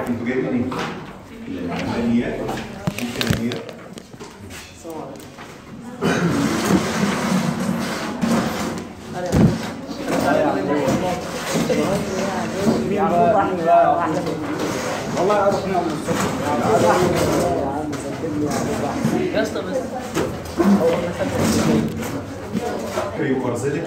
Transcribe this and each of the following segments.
عارف انتوا جايين منين؟ الامكانيات الامكانيات والله اروح نوم الصبح يا اسطى بس ميركوري وارزلك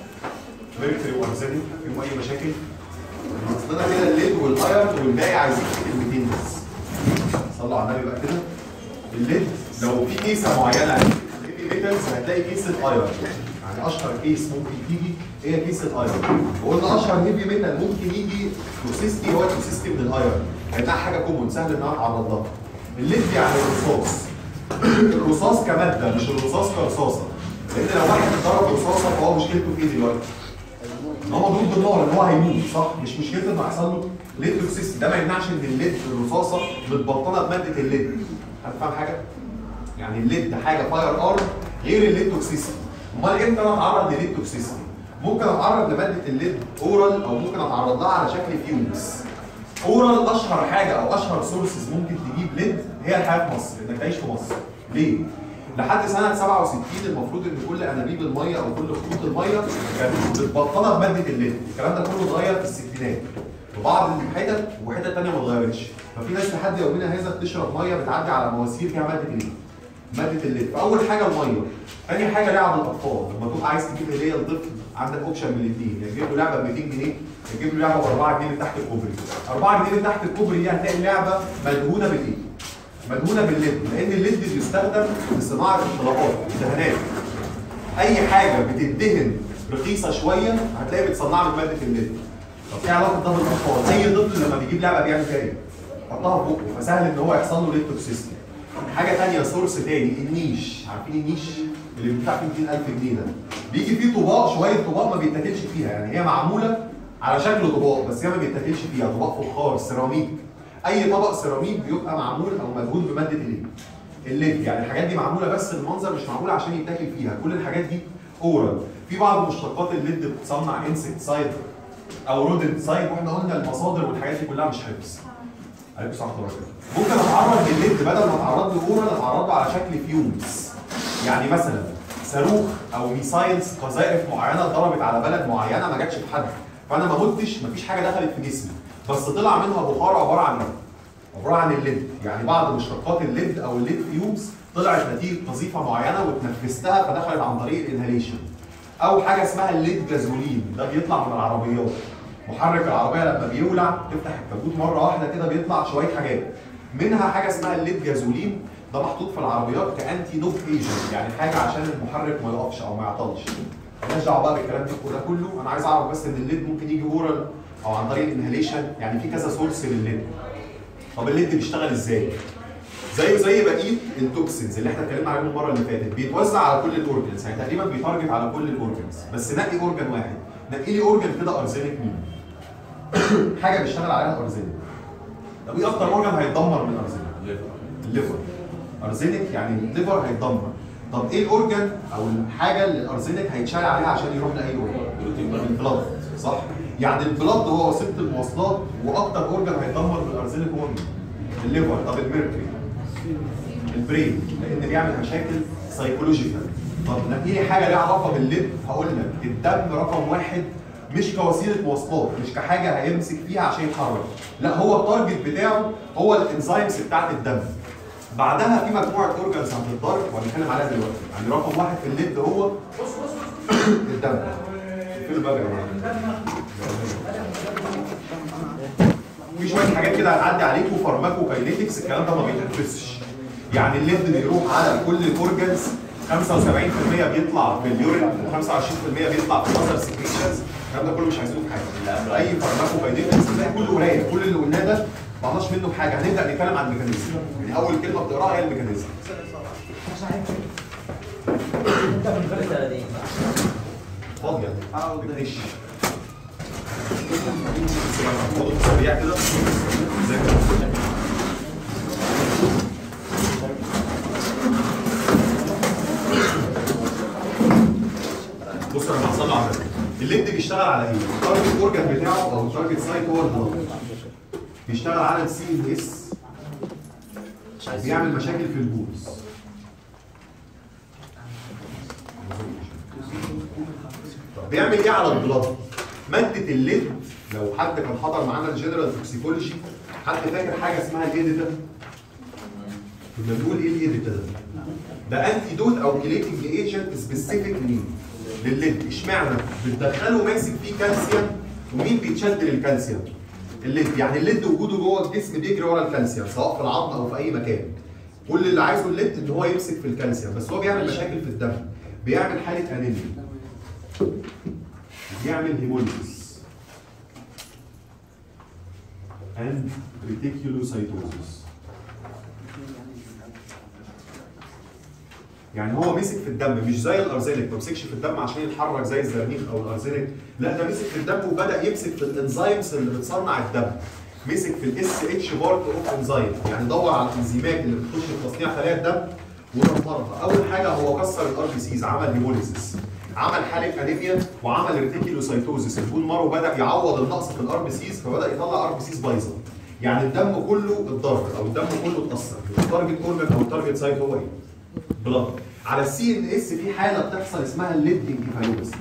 ميركوري وارزلك فيهم اي مشاكل؟ اصلنا كده الليد والايرن والباقي عايزين كلمتين بس صلوا على النبي بقى كده الليد لو في كيسه معينه في ميتالز هتلاقي كيسه ايرن يعني اشهر كيس ممكن تيجي هي كيسه ايرن وقلنا اشهر هيفي ميتال ممكن يجي توسيستي هو توسيستي من الايرن لانها حاجه كومون سهل ان انا اتعرض لها الليد يعني الرصاص الرصاص كماده مش الرصاص كرصاصه لان لو واحد ضرب رصاصه فهو مشكلته في ايه دلوقتي؟ ان هو مضروب بالنار ان هو هيموت صح مش مشكلته انه هيحصل له ليد توكسيستي ده ما يمنعش ان الليد الرصاصه متبطنه بماده الليد هتفهم حاجه؟ يعني الليد حاجه فاير ارم غير الليد توكسيستي امال امتى انا اتعرض لليد توكسيستي؟ ممكن اتعرض لماده الليد اورال او ممكن اتعرض لها على شكل فيومز اورال اشهر حاجه او اشهر سورسز ممكن تجيب ليد هي الحياه في مصر انك تعيش في مصر ليه؟ لحد سنه 67 المفروض ان كل انابيب الميه او كل خطوط الميه كانت متبطنه بماده الليد الكلام ده كله اتغير في الستينات في بعض الحتت وحتت ثانيه ما اتغيرتش ففي ناس لحد يومنا هذا بتشرب ميه بتعدي على مواسير فيها ماده الليد ماده الليد فاول حاجه الميه ثاني حاجه لعب الاطفال لما تبقى عايز تجيب هديه لطفل عندك اوبشن من الاثنين يا تجيب له لعبه ب 200 جنيه يا تجيب له لعبه ب 4 جنيه من تحت الكوبري 4 جنيه من تحت الكوبري دي هتلاقي لعبه مدهونه بالايه؟ مدهونه بالليد لان الليد بيستخدم في صناعه الطلبات الدهانات اي حاجه بتدهن رخيصه شويه هتلاقي بتصنعها بماده الليد طب ايه علاقه ده بالاطفال؟ اي طفل لما بيجيب لعبه بيعمل فيها ايه؟ يحطها في بقه فسهل ان هو يحصل له ليد توكسيستي حاجه ثانيه سورس تاني النيش عارفين النيش اللي بيدفع فيه 200000 جنيه ده بيجي فيه طباق شويه طباق ما بيتاكلش فيها يعني هي معموله على شكل طباق بس هي ما بيتاكلش فيها طباق فخار سيراميك اي طبق سيراميك بيبقى معمول او مدهون بماده الليد الليد يعني الحاجات دي معموله بس المنظر مش معموله عشان يتاكل فيها كل الحاجات دي اورال في بعض مشتقات الليد بتصنع انسكت سايد او رودنت سايد واحنا قلنا المصادر والحاجات دي كلها مش حفظ عليكم السلام ورحمه الله ممكن اتعرض للليد بدل ما اتعرض له اورال اتعرض له على شكل فيومز يعني مثلا صاروخ او ميسايلز قذائف معينه ضربت على بلد معينه ما جاتش في حد فانا ما متش مفيش حاجه دخلت في جسمي بس طلع منها بخار عباره عن ايه؟ عباره عن الليد يعني بعض مشتقات الليد او الليد فيومز طلعت نتيجه قذيفه معينه واتنفستها فدخلت عن طريق الانهاليشن او حاجه اسمها الليد جازولين ده بيطلع من العربيات محرك العربيه لما بيولع تفتح الكبوت مره واحده كده بيطلع شويه حاجات منها حاجه اسمها الليد جازولين ده محطوط في العربيات كانتي نوك ايجنت يعني حاجه عشان المحرك ما يقفش او ما يعطلش مالناش دعوه بقى بالكلام ده كله كله انا عايز اعرف بس ان الليد ممكن يجي اورال او عن طريق الانهاليشن يعني في كذا سورس للليد طب الليد بيشتغل ازاي؟ زيه زي بقيه التوكسينز اللي احنا اتكلمنا عليهم المره اللي فاتت بيتوزع على كل الاورجنز يعني تقريبا بيتارجت على كل الاورجنز بس نقي اورجن واحد نقي لي اورجن كده ارزينيك مين؟ حاجه بيشتغل عليها ارزينيك طب ايه اكتر اورجن هيتدمر من ارزينيك؟ الليفر ارزينيك يعني الليفر هيتدمر طب ايه الاورجن او الحاجه اللي الارزينيك هيتشال عليها عشان يروح لاي اورجن؟ البلاد صح؟ يعني البلاد هو وسيله المواصلات واكتر اورجن هيتدمر بالارزينيك هو مين؟ الليفر طب الميركوري البرين لان بيعمل مشاكل سايكولوجيكال طب نقي لي حاجه ليها علاقه بالليد هقول لك الدم رقم واحد مش كوسيله مواصلات مش كحاجه هيمسك فيها عشان يتحرك لا هو التارجت بتاعه هو الانزيمز بتاعت الدم بعدها في مجموعه اورجانز هتتضرب وهنتكلم عليها دلوقتي يعني رقم واحد في الليد هو الدم فين الباب يا جماعه في شويه حاجات كده هتعدي عليكم فارماكو كاينيتكس الكلام ده ما بيتنفسش يعني الليد بيروح على كل الاورجنز 75% بيطلع في اليورين و25% بيطلع في المصدر سكريشنز الكلام ده كله مش عايزينه في حاجه اي فارماكو كاينيتكس تلاقي كله قليل كل اللي قلناه ده ما عملناش منه حاجه هنبدا نتكلم عن الميكانيزم يعني اول كلمه بتقراها هي الميكانيزم فاضيه بتنش سريع كده زي كده بص انا هصلي على الليد بيشتغل على ايه؟ التارجت اورجان بتاعه او التارجت سايت هو البلد بيشتغل على السي ان اس بيعمل مشاكل في البولز طب بيعمل ايه على البلاد؟ مادة الليد لو حد كان حضر معانا الجنرال توكسيكولوجي حد فاكر حاجة اسمها الايد ده؟ كنا بنقول ايه الايد ده؟ ده انتي دوت او كليتنج ايجنت سبيسيفيك مين؟ للليد اشمعنى؟ بتدخله ماسك فيه كالسيوم ومين بيتشد للكالسيوم؟ الليد يعني الليد وجوده جوه الجسم بيجري ورا الكالسيوم سواء في العظم او في اي مكان كل اللي عايزه الليد ان هو يمسك في الكالسيوم بس هو بيعمل مشاكل في الدم بيعمل حاله انيميا بيعمل هيموليسيس and reticulocytosis يعني هو مسك في الدم مش زي الارزينيك ما مسكش في الدم عشان يتحرك زي الزرنيخ او الارزينيك لا ده مسك في الدم وبدا يمسك في الانزيمز اللي بتصنع الدم مسك في الاس اتش بارت اوف انزيم يعني دور على الانزيمات اللي بتخش في تصنيع خلايا الدم ودمرها اول حاجه هو كسر الار بي سيز عمل هيموليسيس عمل حاله انيميا وعمل ريتيكيلوسايتوزيس البون مارو بدا يعوض النقص في الار بي سيز فبدا يطلع ار بي سيز بايظه يعني الدم كله اتضرر او الدم كله اتاثر التارجت اورجن او التارجت سايت هو ايه؟ بلاد على السي ان اس في حاله بتحصل اسمها الليد انكفالوباسي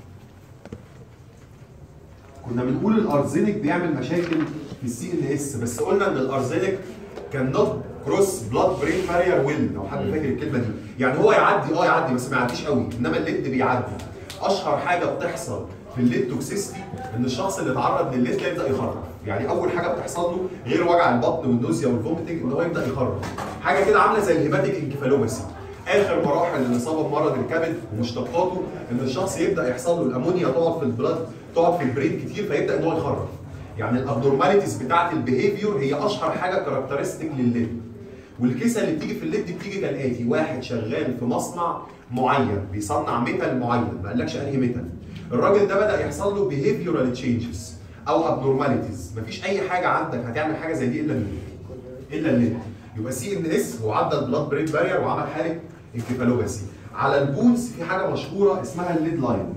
كنا بنقول الارزينيك بيعمل مشاكل في السي ان اس بس قلنا ان الارزينيك كان نوت كروس بلاد برين بارير ويل لو حد فاكر الكلمه دي يعني هو يعدي اه يعدي بس ما يعديش قوي انما الليد بيعدي اشهر حاجه بتحصل في الليد توكسيستي ان الشخص اللي اتعرض للليد ده يبدا يخرف يعني اول حاجه بتحصل له غير وجع البطن والنوزيا والفوميتنج ان هو يبدا يخرف حاجه كده عامله زي الهيباتيك انكفالوباسي اخر مراحل الاصابه بمرض الكبد ومشتقاته ان الشخص يبدا يحصل له الامونيا تقعد في البلاد تقعد في البرين كتير فيبدا ان هو يخرف يعني الابنورماليتيز بتاعت البيهيفيور هي اشهر حاجه كاركترستيك للليد والكيسه اللي بتيجي في الليد بتيجي كالاتي واحد شغال في مصنع معين بيصنع ميتال معين ما قالكش انهي ميتال الراجل ده بدا يحصل له بيهيفيورال تشينجز او ابنورماليتيز مفيش اي حاجه عندك هتعمل حاجه زي دي الا الليد الا الليد يبقى سي ان اس هو عدى البلاد برين بارير وعمل حاله انكفالوباسي على البونز في حاجه مشهوره اسمها الليد لاين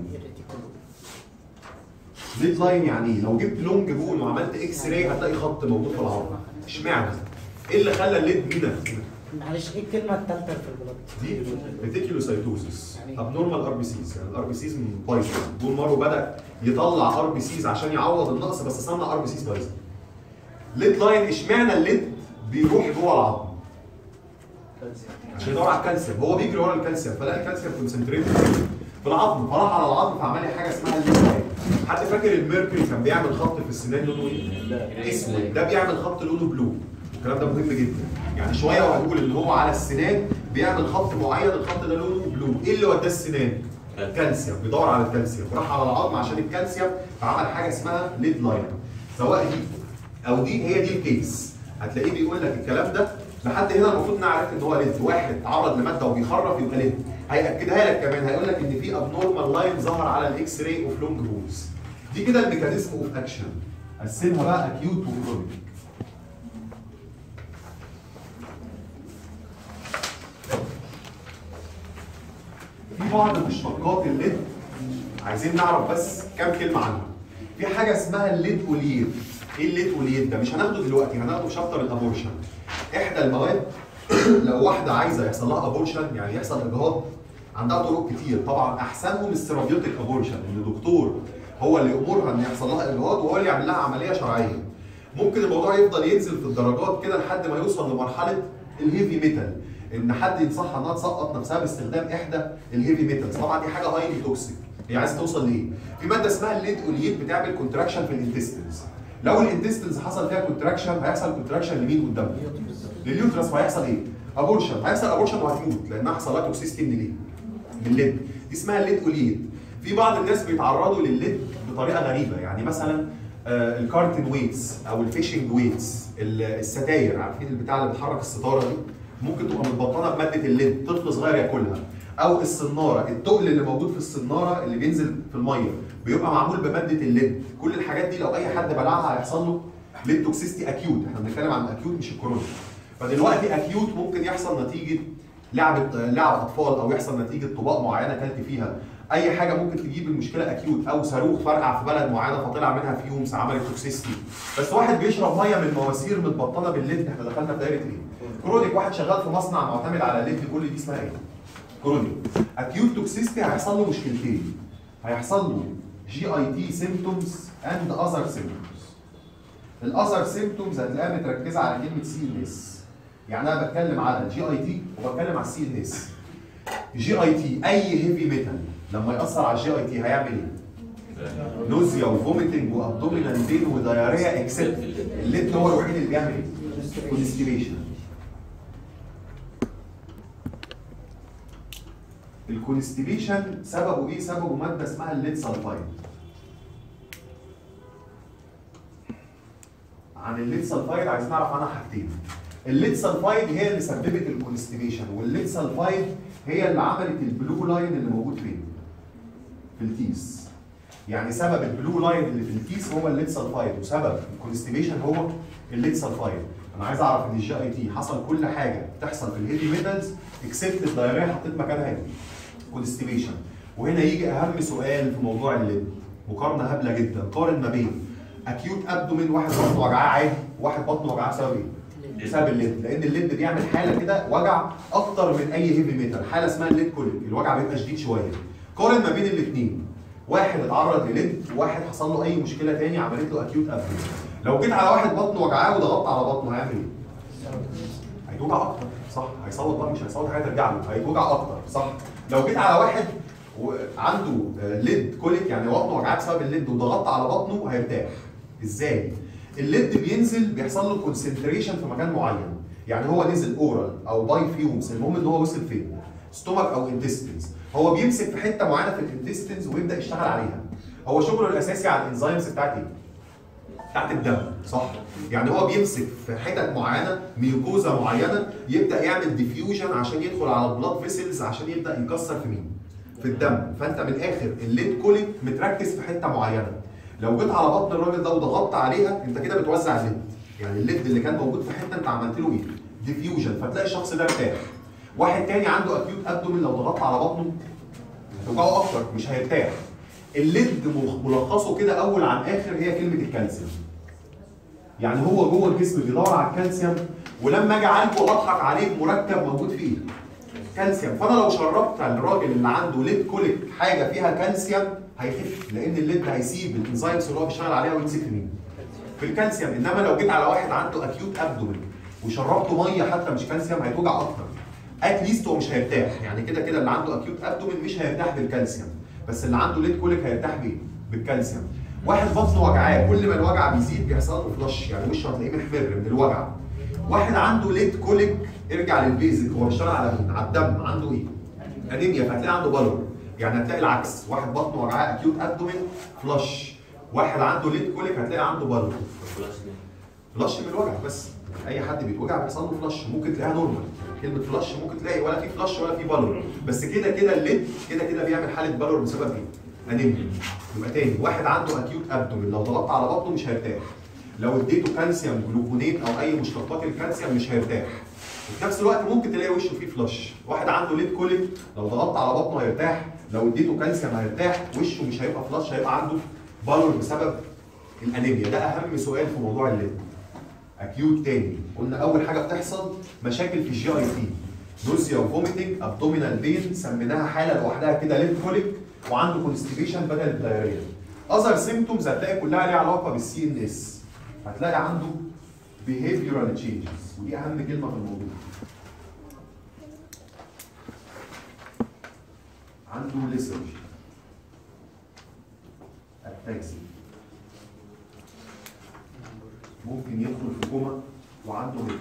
ليد لاين يعني ايه؟ لو جبت لونج بون وعملت اكس راي هتلاقي خط موجود في العظم اشمعنى؟ ايه اللي خلى الليد هنا معلش ايه الكلمه الثالثه في البلد؟ دي ريتيكيولوسايتوزس ابنورمال ار بي سيز يعني الار بي سيز بايظه بون مارو بدا يطلع ار بي سيز عشان يعوض النقص بس صنع ار بي سيز بايظه ليد لاين اشمعنى الليد بيروح جوه العظم عشان يدور على الكالسيوم هو بيجري ورا الكالسيوم فلقى الكالسيوم كونسنتريت في العظم فراح على العظم فعمل لي حاجه اسمها الليد لاين حد فاكر الميركوري كان بيعمل خط في السنان لونه ايه؟ اسود ده بيعمل خط لونه بلو الكلام ده مهم جدا يعني شويه وهنقول ان هو على السنان بيعمل خط معين الخط ده لونه بلو ايه اللي وداه السنان؟ الكالسيوم بيدور على الكالسيوم راح على العظم عشان الكالسيوم فعمل حاجه اسمها ليد لاين سواء دي او دي هي دي الكيس هتلاقيه بيقول لك الكلام ده لحد هنا المفروض نعرف ان هو ليد واحد اتعرض لماده وبيخرف يبقى ليد هياكدها لك كمان هيقول لك ان في ابنورمال لاين ظهر على الاكس راي اوف لونج بونز دي كده الميكانيزم اوف اكشن قسمها بقى اكيوت وكرونيك في بعض مشتقات الليد عايزين نعرف بس كام كلمه عنها في حاجه اسمها الليد اوليد ايه الليد اوليد ده مش هناخده دلوقتي هناخده في شابتر الابورشن احدى المواد لو واحده عايزه يحصل لها ابورشن يعني يحصل اجهاض عندها طرق كتير طبعا احسنهم السيرابيوتيك ابورشن ان دكتور هو اللي يامرها ان يحصل لها اجهاض وهو اللي يعمل لها عمليه شرعيه ممكن الموضوع يفضل ينزل في الدرجات كده لحد ما يوصل لمرحله الهيفي ميتال ان حد ينصحها انها تسقط نفسها باستخدام احدى الهيفي ميتالز طبعا دي حاجه هايلي توكسيك هي عايزه توصل لايه؟ في ماده اسمها الليد اوليت بتعمل كونتراكشن في الانتستنز لو الانتستنز حصل فيها كونتراكشن هيحصل كونتراكشن لمين قدامها؟ لليوترس وهيحصل ايه؟ ابورشن هيحصل ابورشن وهتموت لانها حصل لها توكسيستي من ايه؟ من الليد دي اسمها الليد اوليت في بعض الناس بيتعرضوا للليد بطريقه غريبه يعني مثلا آه الكارتن ويتس او الفيشنج ويتس الستاير عارفين البتاع اللي بتحرك الستاره دي ممكن تبقى متبطنه بماده الليد طفل صغير ياكلها او الصناره التقل اللي موجود في الصناره اللي بينزل في الميه بيبقى معمول بماده الليد كل الحاجات دي لو اي حد بلعها هيحصل له ليد توكسيستي اكيوت احنا بنتكلم عن اكيوت مش الكورونا فدلوقتي اكيوت ممكن يحصل نتيجه لعبه لعب اطفال او يحصل نتيجه طباق معينه اكلت فيها اي حاجه ممكن تجيب المشكله اكيوت او صاروخ فرقع في بلد معينه فطلع منها فيومز عملت توكسيستي بس واحد بيشرب ميه من مواسير متبطنه بالليد احنا دخلنا في دايره ايه؟ كرونيك واحد شغال في مصنع معتمد على ليد كل دي اسمها ايه؟ كرونيك اكيوت توكسيستي هيحصل له مشكلتين هيحصل له جي اي تي سيمتومز اند اذر سيمتومز الاذر سيمتومز هتلاقيها متركزه على كلمه سي ان اس يعني انا بتكلم على الجي اي تي وبتكلم على السي ان اس جي اي تي اي هيفي ميتال لما ياثر على الجي اي تي هيعمل ايه؟ نوزيا وفوميتنج وابدومينال بين ودايريا اكسبت الليد هو الوحيد اللي بيعمل ايه؟ كونستيبيشن الكونستيبيشن سببه ايه؟ سببه ماده اسمها الليد سلفايد عن الليد سلفايد عايزين نعرف عنها حاجتين الليد سلفايد هي اللي سببت الكونستيبيشن والليد سلفايد هي اللي عملت البلو لاين اللي موجود فين؟ في الكيس يعني سبب البلو لاين اللي في الكيس هو الليد سلفايد وسبب الكونستيبيشن هو الليد سلفايد انا عايز اعرف ان الجي اي تي حصل كل حاجه بتحصل في الهيفي ميتالز اكسبت الدايريه حطيت مكانها هنا كونستيبيشن وهنا يجي اهم سؤال في موضوع الليد مقارنه هبله جدا قارن ما بين اكيوت ابدومين واحد بطنه وجعاه عادي واحد بطنه وجعاه بسبب ايه؟ بسبب الليد لان الليد بيعمل حاله كده وجع اكتر من اي هيفي ميتال حاله اسمها الليد كوليك الوجع بيبقى شديد شويه قارن ما بين الاثنين واحد اتعرض لليد وواحد حصل له اي مشكله تاني عملت له اكيوت ابدومين لو جيت على واحد بطنه وجعاه وضغطت على بطنه هيعمل ايه؟ هيتوجع اكتر صح هيصوت بقى مش هيصوت حاجه ترجع له هيتوجع اكتر صح لو جيت على واحد وعنده ليد كوليك يعني بطنه وجعاه بسبب الليد وضغطت على بطنه هيرتاح ازاي؟ الليد بينزل بيحصل له كونسنتريشن في مكان معين يعني هو نزل اورال او باي فيومز المهم ان هو وصل فين؟ ستومك او انتستنز هو بيمسك في حته معينه في الانتستنز ويبدا يشتغل عليها هو شغله الاساسي على الانزيمز بتاعت ايه؟ بتاعت الدم صح يعني هو بيمسك في حتت معينه ميوكوزا معينه يبدا يعمل ديفيوجن عشان يدخل على البلاد فيسلز عشان يبدا يكسر في مين في الدم فانت من الاخر الليد كوليك متركز في حته معينه لو جيت على بطن الراجل ده وضغطت عليها انت كده بتوزع الليد يعني الليد اللي كان موجود في حته انت عملت له ايه ديفيوجن فتلاقي الشخص ده ارتاح واحد تاني عنده اكيوت ابدومين لو ضغطت على بطنه هتوجعه اكتر مش هيرتاح الليد ملخصه كده اول عن اخر هي كلمه الكالسيوم يعني هو جوه الجسم بيدور على الكالسيوم ولما اجي اعالجه اضحك عليه بمركب موجود فيه كالسيوم فانا لو شربت الراجل اللي عنده ليد كوليك حاجه فيها كالسيوم هيخف لان الليد هيسيب الانزيمز اللي هو بيشتغل عليها ويمسك في مين؟ في الكالسيوم انما لو جيت على واحد عنده اكيوت ابدومين وشربته ميه حتى مش كالسيوم هيتوجع اكتر اتليست هو مش هيرتاح يعني كده كده اللي عنده اكيوت ابدومين مش هيرتاح بالكالسيوم بس اللي عنده ليد كوليك هيرتاح بيه بالكالسيوم واحد بطنه وجعاه كل ما الوجع بيزيد بيحصل له فلاش يعني وشه هتلاقيه محمر من الوجع واحد عنده ليد كوليك ارجع للبيزك هو بيشتغل على مين؟ على الدم عنده ايه؟ انيميا فهتلاقي عنده بالور يعني هتلاقي العكس واحد بطنه وجعاه اكيوت ابدومين فلاش واحد عنده ليد كوليك هتلاقي عنده بالور فلاش من الوجع بس اي حد بيتوجع بيحصل له فلاش ممكن تلاقيها نورمال كلمه فلاش ممكن تلاقي ولا في فلاش ولا في بالور بس كده كده الليد كده كده بيعمل حاله بالور بسبب ايه؟ انيميا يبقى تاني واحد عنده اكيوت ابدومين لو ضغطت على بطنه مش هيرتاح لو اديته كالسيوم جلوكونيت او اي مشتقات الكالسيوم مش هيرتاح وفي نفس الوقت ممكن تلاقي وشه فيه فلاش واحد عنده ليد كوليك لو ضغطت على بطنه هيرتاح لو اديته كالسيوم هيرتاح وشه مش هيبقى فلاش هيبقى عنده بالور بسبب الانيميا ده اهم سؤال في موضوع الليد اكيوت تاني قلنا اول حاجه بتحصل مشاكل في الجي اي تي نوزيا وفوميتنج ابدومينال بين سميناها حاله لوحدها كده ليد كوليك وعنده كونستيبيشن بدل الدايريه اذر سيمتومز هتلاقي كلها ليها علاقه بالسي ان اس هتلاقي عنده behavioral changes ودي اهم كلمه في الموضوع عنده lethargy ataxia ممكن يدخل في كوما وعنده هيبو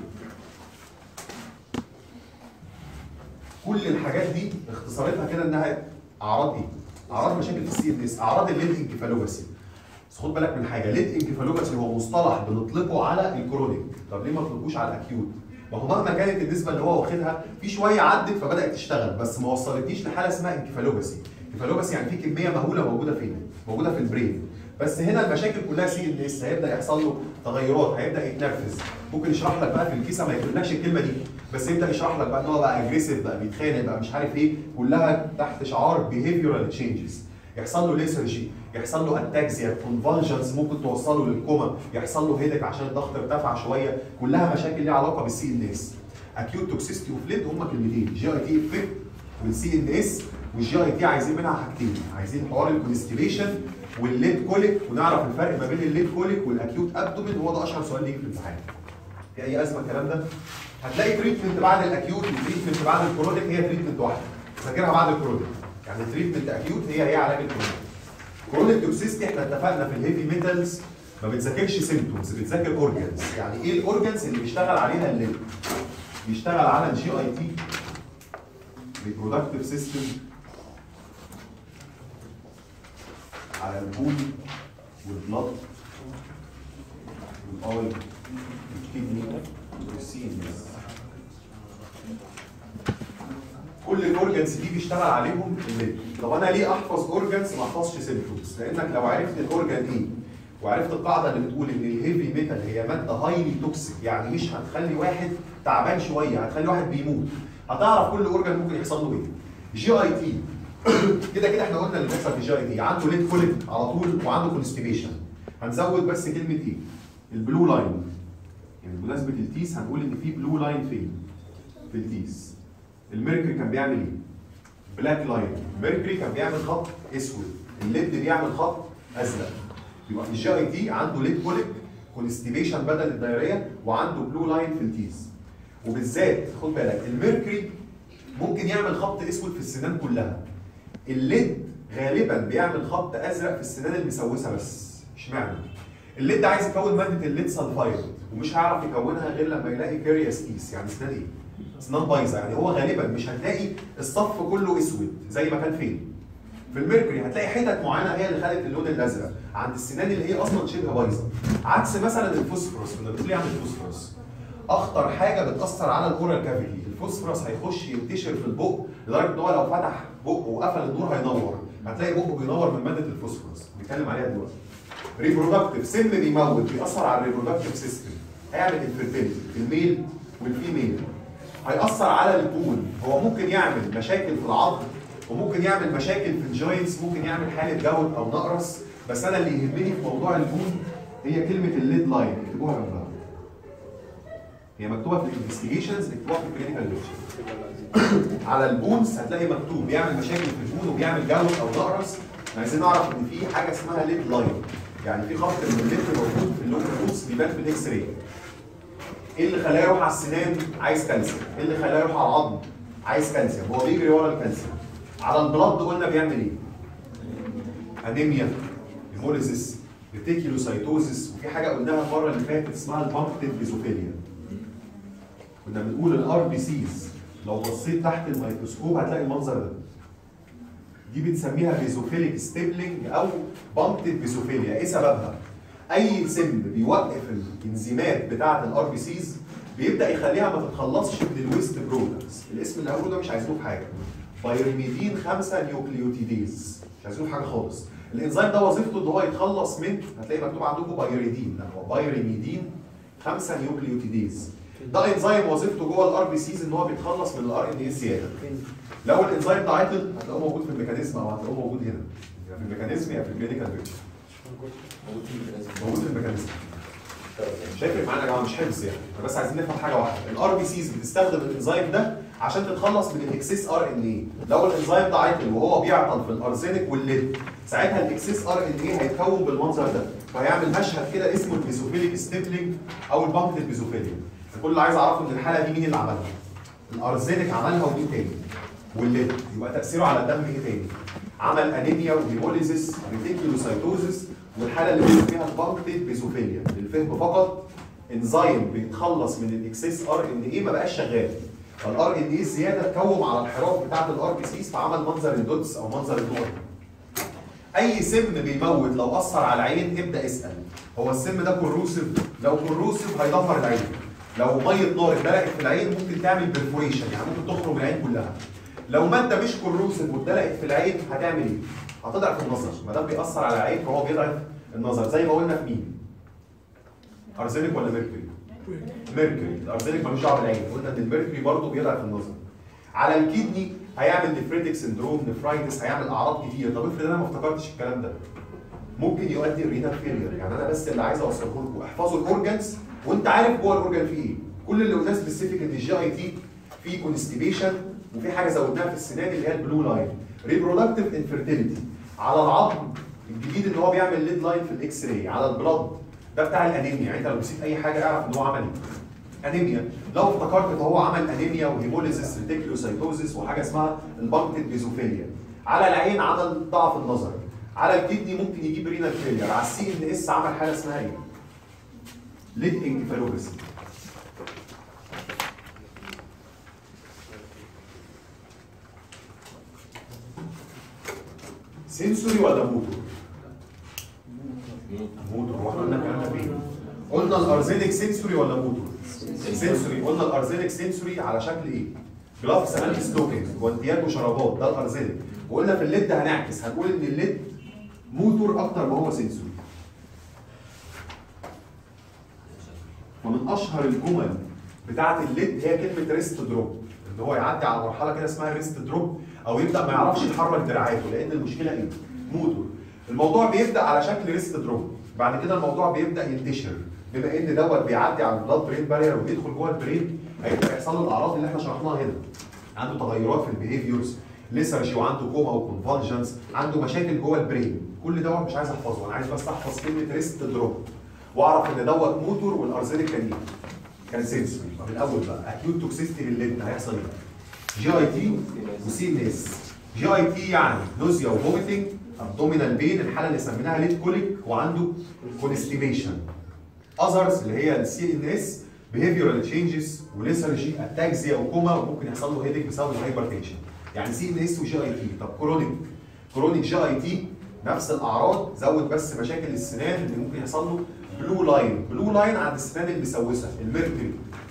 كل الحاجات دي اختصارتها كده انها اعراض ايه؟ اعراض مشاكل في السي ان اس اعراض الليد انكفالوباسي بس خد بالك من حاجه ليد انكفالوباسي هو مصطلح بنطلقه على الكرونيك طب ليه ما نطلقوش على الاكيوت؟ ما هو مهما كانت النسبه اللي هو واخدها في شويه عدت فبدات تشتغل بس ما وصلتنيش لحاله اسمها انكفالوباسي انكفالوباسي يعني في كميه مهوله موجوده فين؟ موجوده في البرين بس هنا المشاكل كلها سي ان اس هيبدا يحصل له تغيرات هيبدا يتنرفز ممكن يشرح لك بقى في الكيسه ما يقولكش الكلمه دي بس يبدا يشرح لك بقى ان هو بقى اجريسيف بقى بيتخانق بقى مش عارف ايه كلها تحت شعار بيهيفيورال تشينجز يحصل له ليسرجي يحصل له اتاكسيا كونفالجنس ممكن توصله للكوما يحصل له هيدك عشان الضغط ارتفع شويه كلها مشاكل ليها علاقه بالسي ان اس اكيوت توكسيستي اوف ليد هما كلمتين جي اي تي افكت والسي ان اس والجي اي تي عايزين منها حاجتين عايزين حوار الكونستيبيشن والليد كوليك ونعرف الفرق ما بين الليد كوليك والاكيوت ابدومين هو ده اشهر سؤال يجي في الامتحان في اي ازمه الكلام ده هتلاقي تريتمنت بعد الاكيوت وتريتمنت بعد الكرونيك هي تريتمنت واحده فاكرها بعد الكرونيك يعني تريتمنت اكيوت هي هي علاج الكرونيك كرونيك توكسيستي احنا اتفقنا في الهيفي ميتالز ما بتذاكرش سيمتومز بتذاكر اورجنز يعني ايه الاورجنز اللي بيشتغل عليها الليد بيشتغل على الجي اي تي reproductive سيستم على البول والبلد والاي والكدني والسينس كل الاورجنز دي بيشتغل عليهم الليد طب انا ليه احفظ اورجنز ما احفظش سيمتومز لانك لو عرفت الاورجن ايه وعرفت القاعده اللي بتقول ان الهيفي ميتال هي ماده هايلي توكسيك يعني مش هتخلي واحد تعبان شويه هتخلي واحد بيموت هتعرف كل اورجن ممكن يحصل له ايه جي اي تي كده كده احنا قلنا اللي بيحصل في الجي اي تي عنده ليد كوليك على طول وعنده كونستيبيشن هنزود بس كلمه ايه البلو لاين يعني بمناسبه التيس هنقول ان في بلو لاين فين في التيس الميركوري كان بيعمل ايه بلاك لاين الميركوري كان بيعمل خط اسود الليد بيعمل خط ازرق يبقى في الجي اي تي عنده ليد كوليك كونستيبيشن بدل الدايريه وعنده بلو لاين في التيس وبالذات خد بالك الميركوري ممكن يعمل خط اسود في السنان كلها الليد غالبا بيعمل خط ازرق في السنان المسوسه بس اشمعنى الليد عايز يكون ماده الليد سلفايد ومش هيعرف يكونها غير لما يلاقي كارياستيس يعني اسنان ايه اسنان بايظه يعني هو غالبا مش هتلاقي الصف كله اسود زي ما كان فين في الميركوري هتلاقي حتت معينه هي اللي خلت اللون الازرق عند السنان اللي هي اصلا شبه بايظه عكس مثلا الفوسفورس كنا بنقول ايه عن الفوسفورس اخطر حاجه بتاثر على الاورال كافيتي الفوسفورس هيخش ينتشر في البق لدرجه ان هو لو فتح بقه وقفل النور هينور هتلاقي بقه بينور من ماده الفوسفورس بنتكلم عليها دلوقتي ريبرودكتيف سم بيموت بيأثر على الريبرودكتيف سيستم هيعمل انفيرتيلتي في الميل والفيميل هيأثر على البون هو ممكن يعمل مشاكل في العظم وممكن يعمل مشاكل في الجوينتس ممكن يعمل حاله جود او نقرس بس انا اللي يهمني في موضوع البون هي كلمه الليد لاين اكتبوها جنبها هي مكتوبه في الانفستيجيشنز اكتبوها في الكلينيكال ليكتشر على البونز هتلاقي مكتوب بيعمل مشاكل في البون وبيعمل جود او نقرس عايزين نعرف ان في حاجه اسمها ليد لاين يعني في خط من الليد موجود في اللون بونز بيبان في الاكس راي ايه اللي خلاه يروح على السنان عايز كالسيوم ايه اللي خلاه يروح على العظم عايز كالسيوم هو بيجري ورا الكالسيوم على البلاد قلنا بيعمل ايه انيميا هيموليزيس ريتيكيلوسايتوزيس وفي حاجه قلناها المره اللي فاتت اسمها البامبتد بيزوفيليا كنا بنقول الار بي سيز لو بصيت تحت الميكروسكوب هتلاقي المنظر ده دي بنسميها بيزوفيليك ستيبلينج او بامبتد بيزوفيليا ايه سببها اي سم بيوقف الانزيمات بتاعه الار بي سيز بيبدا يخليها ما تتخلصش من الويست برودكتس الاسم اللي هقوله ده مش عايزينه في حاجه بايرميدين 5 نيوكليوتيديز مش عايزينه في حاجه خالص الانزيم ده وظيفته ان هو يتخلص من هتلاقي مكتوب عندكم بايريدين لا هو بايرميدين 5 نيوكليوتيديز ده انزيم وظيفته جوه الار بي سيز ان هو بيتخلص من الار ان اي زياده لو الانزيم ده عطل هتلاقوه موجود في الميكانيزم او هتلاقوه موجود هنا يا في الميكانيزم يا في الكلينيكال بيكتشر موجود في الميكانيزم مش هيفرق معانا يا جماعه مش حفظ يعني احنا بس عايزين نفهم حاجه واحده الار بي سيز بتستخدم الانزيم ده عشان تتخلص من الاكسس ار ان اي لو الانزيم ده عطل وهو بيعطل في الارزينيك والليد ساعتها الاكسس ار ان اي هيتكون بالمنظر ده فهيعمل مشهد كده اسمه البيزوفيليك ستيبلينج او البامبتد بيزوفيليا كل اللي عايز اعرفه ان الحاله دي مين اللي عملها الارزينيك عملها ومين تاني والليد يبقى تاثيره على الدم ايه تاني عمل انيميا وهيموليزيس ريتيكيولوسايتوزيس والحاله اللي بنسميها البامبتد بيزوفيليا للفهم فقط انزيم بيتخلص من الاكسس ار ان اي ما بقاش شغال فالار ان اي الزياده اتكوم على الحراف بتاعه الار بي سيز فعمل منظر الدوتس او منظر النور اي سم بيموت لو اثر على العين ابدا اسال هو السم ده كروسيف لو كروسيف هيدمر العين لو ميه نار اتدلقت في العين ممكن تعمل برفوريشن يعني ممكن تخرج العين كلها لو ماده مش كروسيف واتدلقت في العين هتعمل ايه؟ هتضعف النظر ما دام بيأثر على العين فهو بيضعف النظر زي ما قلنا في مين؟ ارسنك ولا ميركوري؟ ميركوري الارسنك ملوش دعوه بالعين قلنا ان الميركوري برضه بيضعف النظر على الكدني هيعمل نفريتك سندروم نفرايتس هيعمل اعراض كتير طب افرض انا ما افتكرتش الكلام ده ممكن يؤدي الرينال فيلير يعني انا بس اللي عايز اوصله لكم احفظوا الاورجنز وانت عارف جوه الاورجن فيه ايه كل اللي قلناه سبيسيفيك ان الجي اي تي في كونستيبيشن وفي حاجه زودناها في السنان اللي هي البلو لاين ريبرودكتيف انفيرتيليتي على العظم الجديد ان هو بيعمل ليد لاين في الاكس راي على البلاد ده بتاع الانيميا يعني انت لو نسيت اي حاجه اعرف ان هو عمل ايه انيميا لو افتكرت فهو عمل انيميا وهيموليزيس ريتيكولوسايتوزيس وحاجه اسمها البانكتد بيزوفيليا على العين عمل ضعف النظر على الكدني ممكن يجيب رينال فيلير على السي ان اس عمل حاله اسمها ايه؟ ليد انكفالوباثي سنسوري ولا موتور؟ موتور هو احنا قلنا الكلام ده فين؟ قلنا الارزينيك سنسوري ولا موتور؟ سنسوري قلنا الارزينيك سنسوري على شكل ايه؟ جلاف سمنت ستوكينج جوانتيات وشرابات ده الارزينيك وقلنا في الليد هنعكس هنقول ان الليد موتور اكتر ما هو سنسوري ومن اشهر الجمل بتاعه الليد هي كلمه ريست دروب ان هو يعدي على مرحله كده اسمها ريست دروب او يبدا ما يعرفش يحرك دراعاته لان المشكله ايه؟ موتور الموضوع بيبدا على شكل ريست دروب بعد كده الموضوع بيبدا ينتشر بما ان دوت بيعدي على البلاد برين بارير وبيدخل جوه البرين هيبدا يحصل له الاعراض اللي احنا شرحناها هنا عنده تغيرات في البيهيفيورز ليسرجي وعنده كوما وكونفالجنس عنده مشاكل جوه البرين كل دوت مش عايز احفظه انا عايز بس احفظ كلمه ريست دروب واعرف ان دوت موتور والارزينيك كان ايه؟ كان سنسوري طب الاول بقى اكيوت توكسيستي للليد هيحصل ايه؟ جي اي تي وسي ان اس جي اي تي يعني نوزيا وفوميتنج ابدومينال بين الحاله اللي سميناها ليد كوليك وعنده كونستيبيشن اذرز اللي هي السي ان اس بيهيفيورال تشينجز وليسرجي اتاكزيا وكوما وممكن يحصل له هيدك بسبب الهايبر تنشن يعني سي ان اس وجي اي تي طب كرونيك كرونيك جي اي تي نفس الاعراض زود بس مشاكل السنان اللي ممكن يحصل له بلو لاين بلو لاين عند السنان المسوسه الميركوري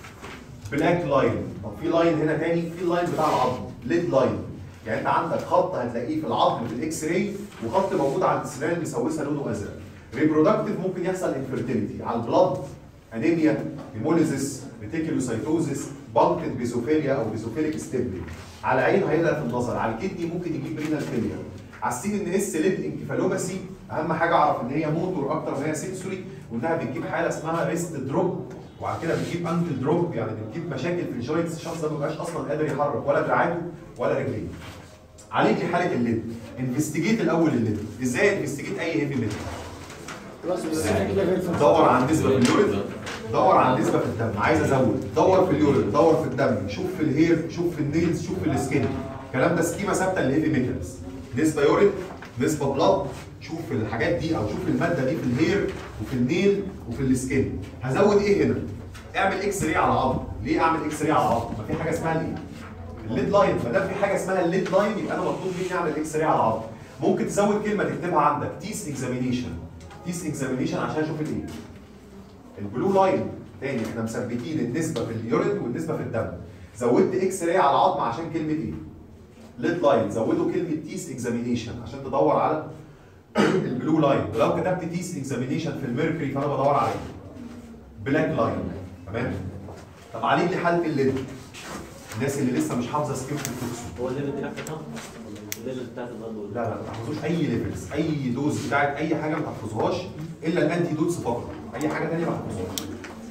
بلاك لاين طب في لاين هنا تاني في اللاين بتاع العظم ليد لاين يعني انت عندك خط هتلاقيه في العظم في الاكس راي وخط موجود عند السنان المسوسه لونه ازرق ريبرودكتيف ممكن يحصل انفيرتيليتي على البلاد انيميا هيموليزيس ريتيكولوسايتوزيس بانكت بيزوفيليا او بيزوفيليك ستيبلي على عين هيضعف النظر على الكدني ممكن يجيب رينال فيلير على السي ان اس ليد انكفالوباسي اهم حاجه اعرف ان هي موتور اكتر ما هي سنسوري وانها بتجيب حاله اسمها ريست دروب وبعد كده بتجيب انكل دروب يعني بتجيب مشاكل في الجوينتس الشخص ده ما بيبقاش اصلا قادر يحرك ولا دراعاته ولا رجليه عليك لي حاله الليد انفستيجيت الاول الليد ازاي انفستيجيت اي هيفي ميتال خلاص بس كده غير في دور عن نسبه في اليورين دور عن نسبه في الدم عايز ازود دور في اليورين دور في الدم شوف في الهير شوف في النيلز شوف في السكين الكلام ده سكيما ثابته للهيفي ميتالز نسبه يورين نسبه بلاد شوف في الحاجات دي او شوف الماده دي في الهير وفي النيل وفي السكين هزود ايه هنا اعمل اكس راي على عظم ليه اعمل اكس راي على عظم ما في حاجه اسمها الايه الليد لاين ما دام في حاجه اسمها الليد لاين يبقى انا مطلوب مني اعمل اكس راي على عظم ممكن تزود كلمه تكتبها عندك تيس اكزامينيشن تيس اكزامينيشن عشان اشوف الايه البلو لاين تاني احنا مثبتين النسبه في اليورين والنسبه في الدم زودت اكس راي على العظم عشان كلمه ايه ليد لاين زودوا كلمه تيس اكزامينيشن عشان تدور على البلو لاين ولو كتبت تيس اكزامينيشن في الميركوري فانا بدور على ايه بلاك لاين تمام طب عليك لي حاله الليد الناس اللي لسه مش حافظه سكيم التوكسو هو الليفل دي نفسها الليفل بتاعت الضغط لا لا ما تحفظوش اي ليفلز اي دوز بتاعت اي حاجه ما تحفظوهاش الا الانتي دوتس فقط اي حاجه ثانيه ما تحفظوهاش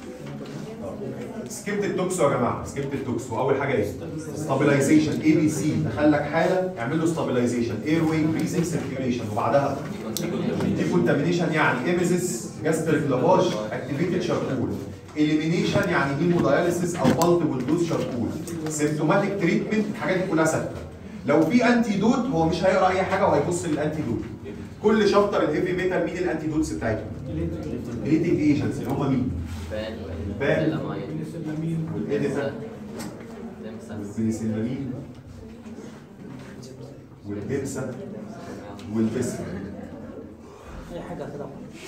سكيبت التوكسو يا جماعه سكيبت التوكسو اول حاجه ايه ستابلايزيشن اي بي سي دخل لك حاله اعمل له ستابلايزيشن اير واي بريزنج سيركيوليشن وبعدها ديكونتامينيشن يعني ايميزيس جاستريك لافاج اكتيفيتد شاركول اليمينيشن يعني هيموداياليسيس او مالتيبل دوز شاركول سيمتوماتيك تريتمنت الحاجات دي كلها ثابته لو في انتي دوت هو مش هيقرا اي حاجه وهيبص للانتي دوت كل شابتر الهيفي ميتال مين الانتي دوتس بتاعتهم ريتنج ايجنتس اللي هم مين بان بان. السلامين والاديتا لمسة والبنسلامين والبنسا والبسر اي حاجه كده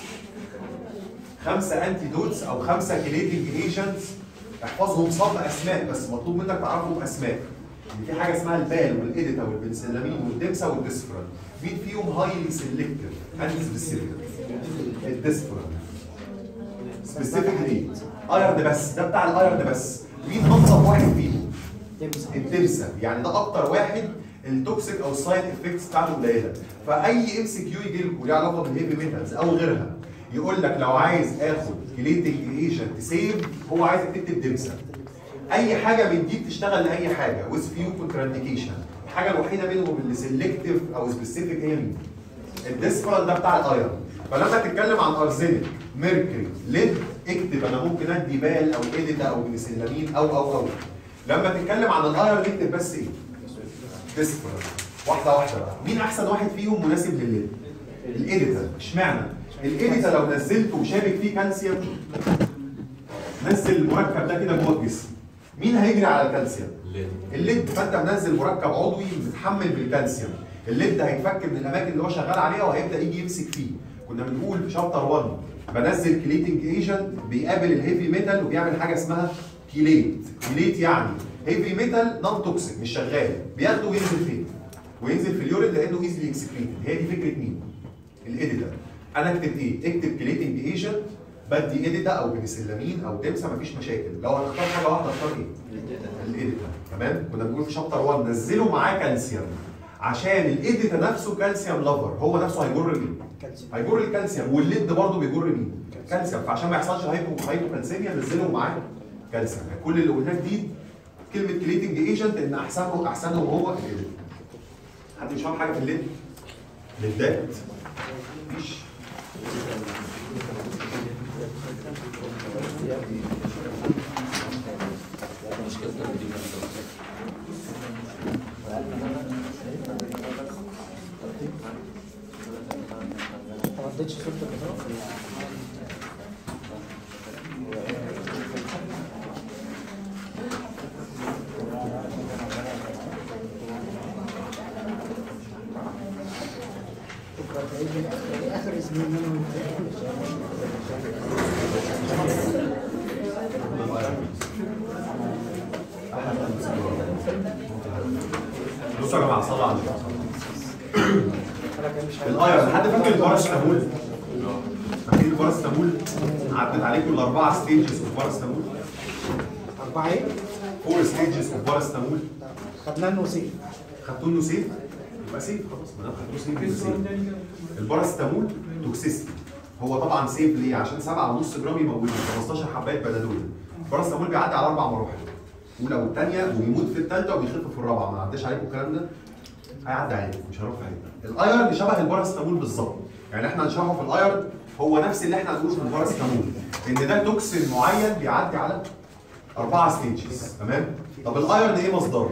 خمسه انتي دوتس او خمسه كليتنج ايجنتس احفظهم صم اسماء بس مطلوب منك تعرفهم اسماء يعني في حاجه اسمها البال والاديتا والبنسلامين والدمسا والديسفران مين فيهم هايلي سيلكتيف انتي سبيسيفيك الديسفران سبيسيفيك ليد ايرن بس ده بتاع الايرن بس مين انظف واحد فيهم تمسح التمسا يعني ده اكتر واحد التوكسيك او السايد افكتس بتاعته قليله فاي ام سي كيو يجي لكم ليه علاقه بالهيفي ميتالز او غيرها يقول لك لو عايز اخد كليتنج ايجنت سيف هو عايزك تكتب تمسا اي حاجه من دي بتشتغل لاي حاجه ويز فيو كونترانديكيشن الحاجه الوحيده منهم اللي سيلكتيف او سبيسيفيك هي مين؟ الديسبرال ده بتاع الايرون فلما تتكلم عن ارزنك ميركوري ليد اكتب انا ممكن ادي بال او اديتا او بنسلامين او او او لما تتكلم عن الايرون اكتب بس ايه؟ ديسبرال واحده واحده بقى مين احسن واحد فيهم مناسب للليد؟ الاديتا اشمعنى؟ الاديتا لو نزلته وشابك فيه كالسيوم نزل المركب ده كده جوه الجسم مين هيجري على الكالسيوم؟ الليد فانت منزل مركب عضوي متحمل بالكالسيوم الليد هيتفك من الاماكن اللي هو شغال عليها وهيبدا يجي يمسك فيه كنا بنقول في شابتر 1 بنزل كليتنج ايجنت بيقابل الهيفي ميتال وبيعمل حاجه اسمها كيليت كيليت يعني هيفي ميتال نون توكسيك مش شغال بياخده وينزل فين وينزل في اليورين لانه ايزلي اكسكريتد هي دي فكره مين الاديتر انا اكتب ايه اكتب كليتنج ايجنت بدي اديتا او بنسلامين او تمسا مفيش مشاكل لو هتختار حاجه واحده اختار ايه الاديتا تمام كنا بنقول في شابتر 1 نزلوا معاه كالسيوم عشان الاديتا نفسه كالسيوم لافر هو نفسه هيجر مين كالسيوم هيجر الكالسيوم والليد برضه بيجر مين كالسيوم فعشان ما يحصلش هايبو هايبو كالسيميا نزلوا معاه كالسيوم يعني كل اللي قلناه جديد كلمه كليتنج ايجنت ان احسنه احسنهم هو الاديتا حد مش فاهم حاجه في الليد للدات مفيش ما ردتش صوت البطاقه بكره تعيد اخر اسبوع منهم بصوا يا جماعه صلوا على النبي انا كان مش عارف. الايرون حد فاكر الباراسيتامول؟ فاكرين الباراسيتامول؟ عدت عليكم الاربعه ستيجز اوف باراسيتامول اربعه ايه؟ فور ستيجز اوف باراسيتامول خدنا له سيف خدتوا له سيف يبقى سيف خلاص ما دام خدتوه سيف يبقى سيف الباراسيتامول توكسيستي هو طبعا سيف ليه؟ عشان 7.5 جرام يموتوا 15 حبايه بنادول الباراسيتامول بيعدي على اربع مراحل الاولى والثانيه وبيموت في الثالثه وبيخف في الرابعه ما عداش عليكم الكلام ده هيعدي عليكم مش هروح عليكم الايرن شبه الباراسيتامول بالظبط يعني احنا هنشرحه في الايرن هو نفس اللي احنا هنقوله في الباراسيتامول ان ده توكسين معين بيعدي على اربعه ستيجز تمام طب الايرن ايه مصدره؟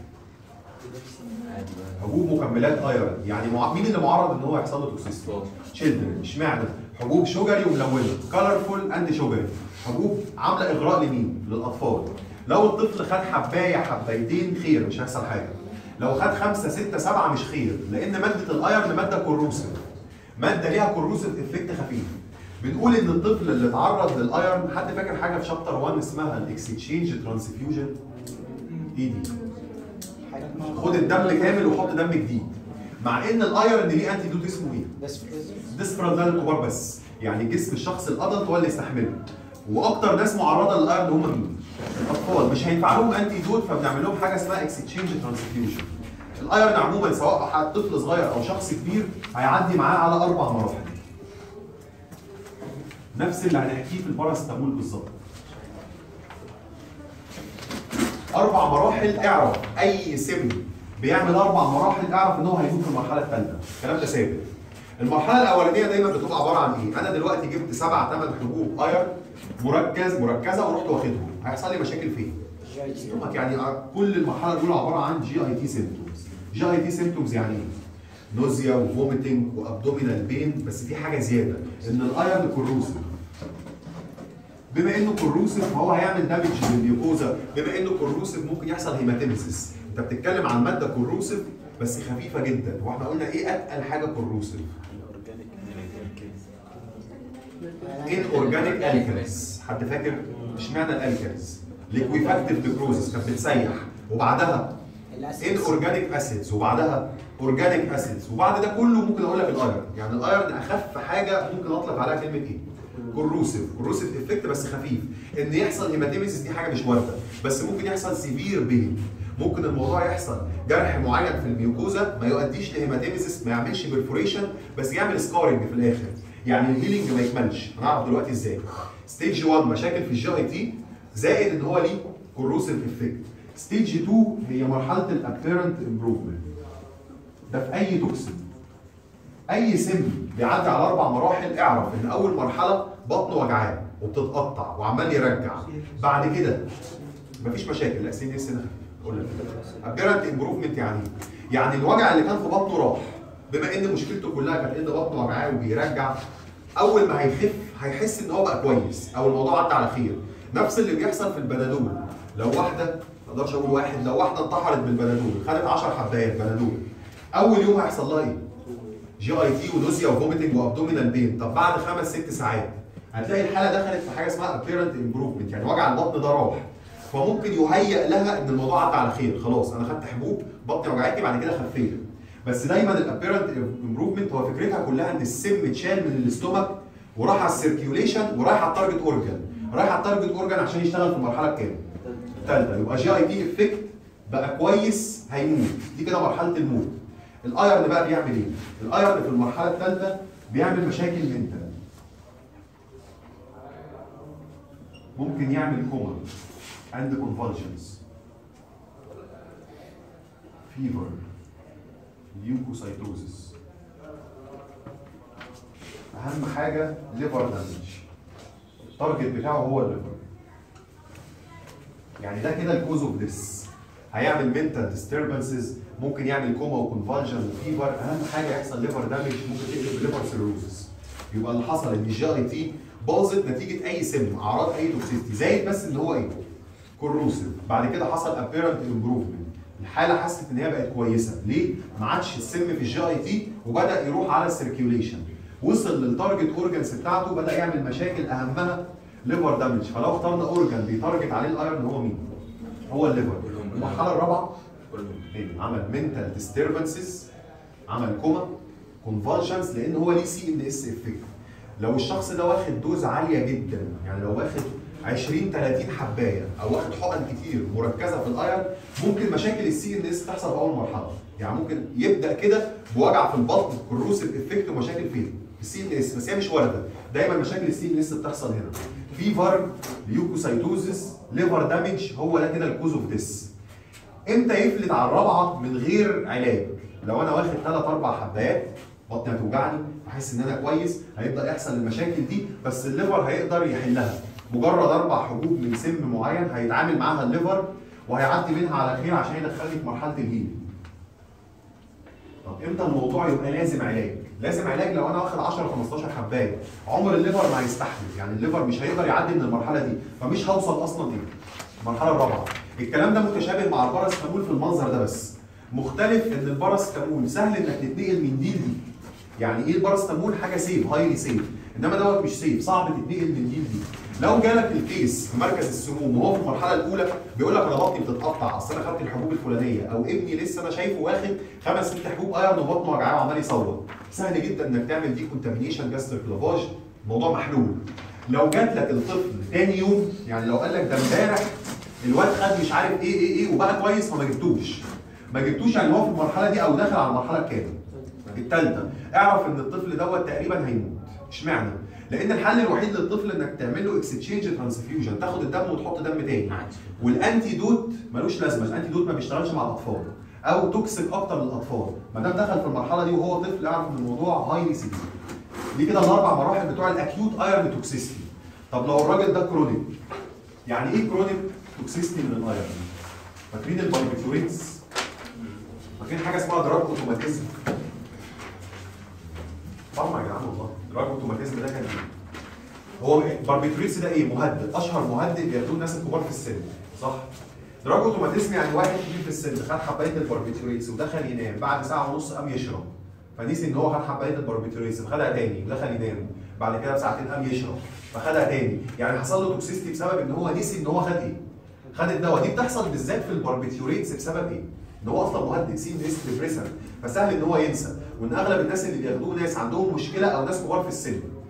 حبوب مكملات ايرون يعني مع... مين اللي معرض ان هو يحصل له توكسيستي؟ تشيلدرن اشمعنى؟ حبوب شجري وملونه كولرفول اند شجري حبوب عامله اغراء لمين؟ للاطفال لو الطفل خد حبايه حبايتين خير مش هيحصل حاجه لو خد خمسه سته سبعه مش خير لان ماده الايرون ماده كوروسيف ماده ليها كوروسيف افكت خفيف بنقول ان الطفل اللي اتعرض للايرون حد فاكر حاجه في شابتر 1 اسمها الاكسشينج ترانسفيوجن ايه دي؟ حاجه خد الدم كامل وحط دم جديد مع ان الايرون ليه انتي دوت اسمه ايه؟ بس ديسبرال ده للكبار بس يعني جسم الشخص الادلت هو اللي يستحمله واكتر ناس معرضه للايرون هم مين؟ الاطفال مش هينفع لهم انتي دوت فبنعمل لهم حاجه اسمها اكسشينج ترانسفيوجن الايرون عموما سواء حد طفل صغير او شخص كبير هيعدي معاه على اربع مراحل نفس اللي هنحكيه في الباراسيتامول بالظبط اربع مراحل اعرف اي سم بيعمل اربع مراحل اعرف ان هو هيكون في المرحله الثالثه الكلام ده ثابت المرحله الاولانيه دايما بتبقى عباره عن ايه انا دلوقتي جبت سبع ثمان حبوب اير مركز مركزه ورحت واخدهم هيحصل لي مشاكل فين ستومك يعني كل المرحله الاولى عباره عن جي اي تي سيمتومز جي اي تي سيمتومز يعني ايه نوزيا وفوميتنج وابدومينال بين بس في حاجه زياده ان الايرن كروسيف بما انه كروسيف فهو هيعمل دامج للميوكوزا بما انه كروسيف ممكن يحصل هيماتيمسيس انت بتتكلم عن ماده كروسيف بس خفيفه جدا واحنا قلنا ايه اتقل حاجه كروسيف ان اورجانيك الكاليز حد فاكر اشمعنى الالكاليز ليكويفاكتيف نيكروزس كانت بتسيح وبعدها ان اورجانيك اسيدز وبعدها اورجانيك اسيدز وبعد ده كله ممكن اقول لك الايرن يعني الايرن اخف حاجه ممكن اطلق عليها كلمه ايه كوروسيف كوروسيف افكت بس خفيف ان يحصل هيماتيميسيس دي حاجه مش وارده بس ممكن يحصل سيفير بين ممكن الموضوع يحصل جرح معين في الميوكوزا ما يؤديش لهيماتيميسيس ما يعملش برفوريشن بس يعمل سكارنج في الاخر يعني الهيلينج ما يكملش هنعرف دلوقتي ازاي ستيج 1 مشاكل في الجي اي تي زائد ان هو ليه كوروسيف افكت ستيج 2 هي مرحله الابيرنت امبروفمنت ده في اي توكسين اي سم بيعدي على اربع مراحل اعرف ان اول مرحله بطنه وجعان وبتتقطع وعمال يرجع بعد كده مفيش مشاكل لا سي دي اس هنا اقول لك ابيرنت امبروفمنت يعني ايه؟ يعني الوجع اللي كان في بطنه راح بما ان مشكلته كلها كانت ان بطنه وجعان وبيرجع اول ما هيخف هيحس ان هو بقى كويس او الموضوع عدى على خير نفس اللي بيحصل في البنادول لو واحده ما اقدرش اقول واحد لو واحده انتحرت بالبنادول خدت 10 حبايات بنادول اول يوم هيحصل لها ايه؟ جي اي تي ونوزيا وفوميتنج وابدومينال بين طب بعد خمس ست ساعات هتلاقي الحاله دخلت في حاجه اسمها ابيرنت امبروفمنت يعني وجع البطن ده راح فممكن يهيئ لها ان الموضوع عدى على خير خلاص انا خدت حبوب بطني وجعتني بعد كده خفيت بس دايما الابيرنت امبروفمنت هو فكرتها كلها ان السم اتشال من الاستومك وراح على السيركيوليشن ورايح على التارجت اورجان رايح على التارجت اورجان عشان يشتغل في المرحله الكام؟ الثالثه يبقى جي اي تي افكت بقى كويس هيموت دي كده مرحله الموت الايرن بقى بيعمل ايه؟ الايرن في المرحله الثالثه بيعمل مشاكل منتال ممكن يعمل كوما اند كونفالجنز فيفر ليوكوسايتوزس اهم حاجه ليفر دامج التارجت بتاعه هو الليفر يعني ده كده الكوز اوف ذس هيعمل منتال ديستربنسز ممكن يعمل كوما وكونفالجن وفيفر اهم حاجه يحصل ليفر دامج ممكن تقلب ليفر سيروزس يبقى اللي حصل ان الجي اي تي باظت نتيجه اي سم اعراض اي توكسيستي زائد بس ان هو ايه كوروسيف بعد كده حصل ابيرنت امبروفمنت الحاله حست ان هي بقت كويسه ليه ما عادش السم في الجي اي تي وبدا يروح على السيركيوليشن وصل للتارجت اورجانز بتاعته بدا يعمل مشاكل اهمها ليفر دامج فلو اخترنا اورجان بيتارجت عليه الايرون هو مين هو الليفر المرحله الرابعه إيه؟ عمل منتال ديستربنسز عمل كوما كونفالجنز لان هو ليه سي ان اس افكت لو الشخص ده واخد دوز عاليه جدا يعني لو واخد 20 30 حبايه او واخد حقن كتير مركزه في الايرن ممكن مشاكل السي ان اس تحصل في اول مرحله يعني ممكن يبدا كده بوجع في البطن كروسيف افكت ومشاكل فين السي ان اس بس هي مش وارده دايما مشاكل السي ان اس بتحصل هنا فيفر ليوكوسايتوزس ليفر دامج هو ده كده الكوز اوف ذس امتى يفلت على الرابعه من غير علاج لو انا واخد ثلاث اربع حبايات بطني هتوجعني احس ان انا كويس هيبدا يحصل المشاكل دي بس الليفر هيقدر يحلها مجرد اربع حبوب من سم معين هيتعامل معاها الليفر وهيعدي منها على خير عشان يدخلني في مرحله الهيل طب امتى الموضوع يبقى لازم علاج لازم علاج لو انا واخد 10 15 حبايه عمر الليفر ما هيستحمل يعني الليفر مش هيقدر يعدي من المرحله دي فمش هوصل اصلا دي المرحله الرابعه الكلام ده متشابه مع الباراسيتامول في المنظر ده بس مختلف ان الباراسيتامول سهل انك تتنقل من دي لدي يعني ايه الباراسيتامول حاجه سيف هايلي سيف انما دوت مش سيف صعب تتنقل من دي لدي لو جالك الكيس في مركز السموم وهو في المرحله الاولى بيقول لك انا بطني بتتقطع اصل انا خدت الحبوب الفلانيه او ابني لسه انا شايفه واخد خمس ست حبوب ايرون وبطنه وجعاه وعمال يصوت سهل جدا انك تعمل دي كونتامينيشن جاستريك لافاج الموضوع محلول لو جات لك الطفل تاني يوم يعني لو قال لك ده امبارح الواد خد مش عارف ايه ايه ايه وبقى كويس فما جبتوش ما جبتوش يعني هو في المرحله دي او داخل على المرحله الكام الثالثه اعرف ان الطفل دوت تقريبا هيموت اشمعنى لان الحل الوحيد للطفل انك تعمل له اكستشينج ترانسفيوجن تاخد الدم وتحط دم تاني والانتي دوت ملوش لازمه الانتي دوت ما بيشتغلش مع الاطفال او توكسيك اكتر للاطفال ما دام دخل في المرحله دي وهو طفل اعرف ان الموضوع هايلي سيفير دي كده الاربع مراحل بتوع الاكيوت ايرن توكسيستي طب لو الراجل ده كرونيك يعني ايه كرونيك توكسيستي من الايرن فاكرين الباربيتوريتس فاكرين حاجه اسمها دراج اوتوماتيزم طبعا يا جدعان والله دراج اوتوماتيزم ده كان ايه؟ هو باربيتوريتس ده ايه؟ مهدد اشهر مهدد بياخدوه الناس الكبار في السن صح؟ دراج اوتوماتيزم يعني واحد كبير في السن خد حبايه الباربيتوريتس ودخل ينام بعد ساعه ونص قام يشرب فنسي ان هو خد حبايه الباربيتوريتس فخدها تاني ودخل ينام بعد كده بساعتين قام يشرب فخدها تاني يعني حصل له توكسيستي بسبب ان هو نسي ان هو خد ايه؟ خد الدواء دي بتحصل بالذات في الباربيتوريتس بسبب ايه؟ ان هو اصلا مهدد سي ان اس ديبريسنت فسهل ان هو ينسى وان اغلب الناس اللي بياخدوه ناس عندهم مشكله او ناس كبار في السن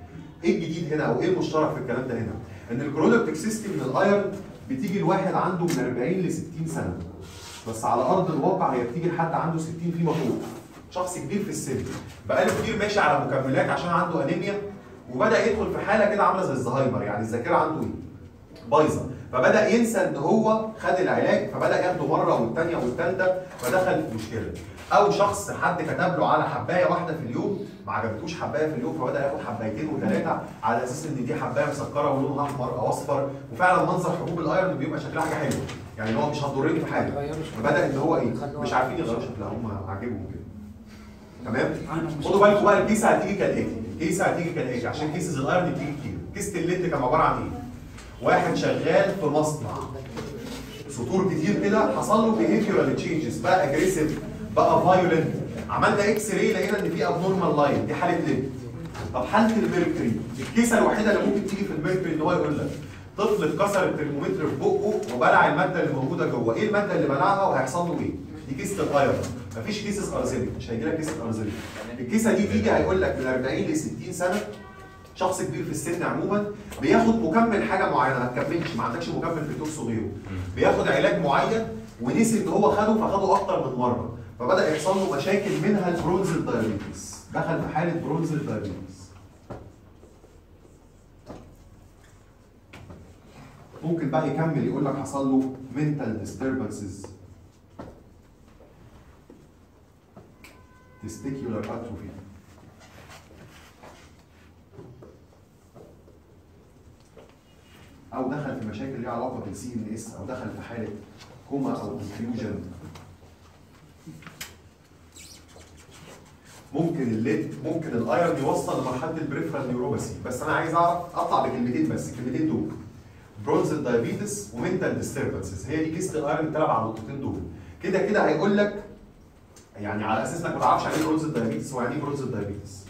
ايه الجديد هنا او ايه المشترك في الكلام ده هنا؟ ان الكرونيك توكسيستي من الايرن بتيجي الواحد عنده من 40 ل 60 سنه بس على ارض الواقع هي بتيجي لحد عنده 60 فيما فوق شخص كبير في السن بقاله كتير ماشي على مكملات عشان عنده انيميا وبدا يدخل في حاله كده عامله زي الزهايمر يعني الذاكره عنده ايه؟ بايظه فبدا ينسى ان هو خد العلاج فبدا ياخده مره والثانيه والثالثه فدخل في مشكله او شخص حد كتب له على حبايه واحده في اليوم ما عجبتوش حبايه في اليوم فبدا ياخد حبايتين وثلاثه على اساس ان دي حبايه مسكره ولونها احمر او اصفر وفعلا منظر حبوب الايرون بيبقى شكلها حاجه حلوه يعني هو مش هتضرني في حاجه فبدا ان هو ايه مش عارفين يغيروا شكلها هم عاجبهم كده تمام خدوا بالكم بقى الكيسه هتيجي كالاتي الكيسه هتيجي كالاتي عشان كيسز الايرون بتيجي كتير كيسه الليد كان عباره عن ايه؟ واحد شغال في مصنع سطور كتير كده حصل له behavioral تشينجز بقى اجريسيف بقى فايولنت عملنا اكس راي لقينا ان في ابنورمال لاين دي حاله ليد طب حاله الميركوري الكيسه الوحيده اللي ممكن تيجي في الميركوري ان هو يقول لك طفل اتكسر الترمومتر في بقه وبلع الماده اللي موجوده جوه ايه الماده اللي بلعها وهيحصل له ايه دي كيسه الايرون مفيش كيسز ارزينيك مش هيجي لك كيسه ارزينيك الكيسه دي تيجي هيقول لك من 40 ل 60 سنه شخص كبير في السن عموما بياخد مكمل حاجه معينه ما تكملش ما عندكش مكمل في توكس وغيره بياخد علاج معين ونسي ان هو خده فخده اكتر من مره فبدا يحصل له مشاكل منها البرونزل دايابيتس دخل في حاله برونزل دايابيتس ممكن بقى يكمل يقول لك حصل له mental disturbances testicular atrophy او دخل في مشاكل ليها علاقه بالسي ان اس او دخل في حاله كوما او كونفيوجن ممكن الليد ممكن الايرون يوصل لمرحله البريفرال نيوروباثي بس انا عايز اعرف اطلع بكلمتين بس الكلمتين دول برونزل دايابيتس ومنتال ديستربنسز هي دي كيسه الايرون بتلعب على النقطتين دول كده كده هيقول لك يعني على اساس انك ما تعرفش يعني ايه برونزل دايابيتس ويعني ايه برونزل دايابيتس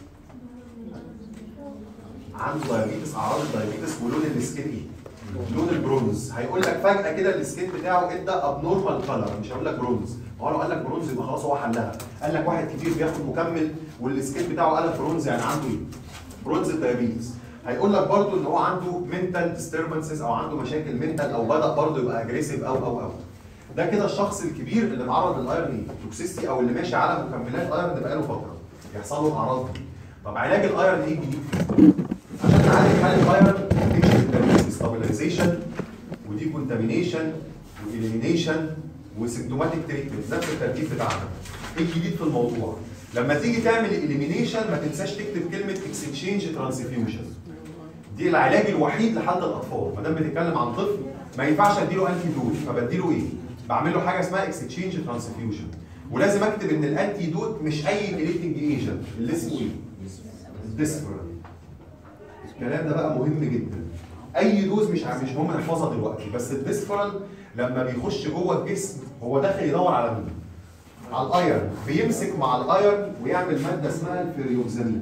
عنده دايابيتس اعراض الدايابيتس ولون السكين ايه؟ لون البرونز هيقول لك فجاه كده السكين بتاعه ادى ابنورمال كلر مش هيقول لك برونز هو لو قال لك برونز يبقى خلاص هو حلها قال لك واحد كبير بياخد مكمل والسكين بتاعه قلب برونز يعني عنده ايه؟ برونز دايابيتس هيقول لك برضو ان هو عنده منتال ديستربنسز او عنده مشاكل منتال او بدا برضو يبقى اجريسيف او او او ده كده الشخص الكبير اللي اتعرض للايرون توكسيستي او اللي ماشي على مكملات ايرون بقاله فتره يحصل له الاعراض دي طب علاج الايرون ايه الجديد؟ عشان نعالج حاله الايرون تكشف ستابلايزيشن ودي كونتامينيشن واليمينيشن وسيمتوماتيك تريتمنت نفس الترتيب بتاعنا ايه الجديد في الموضوع؟ لما تيجي تعمل اليمينيشن ما تنساش تكتب كلمه اكسشينج ترانسفيوجن دي العلاج الوحيد لحاله الاطفال ما دام بتتكلم عن طفل ما ينفعش اديله انتي دوت فبديله ايه؟ بعمل له حاجه اسمها اكسشينج ترانسفيوجن ولازم اكتب ان الانتي دوت مش اي كليتنج ايجنت اللي اسمه ايه؟ الديسفرال الكلام ده بقى مهم جدا اي دوز مش مش مهم نحفظها دلوقتي بس الديسفرال لما بيخش جوه الجسم هو داخل يدور على مين؟ على الايرن بيمسك مع الايرن ويعمل ماده اسمها الفيريوكسامين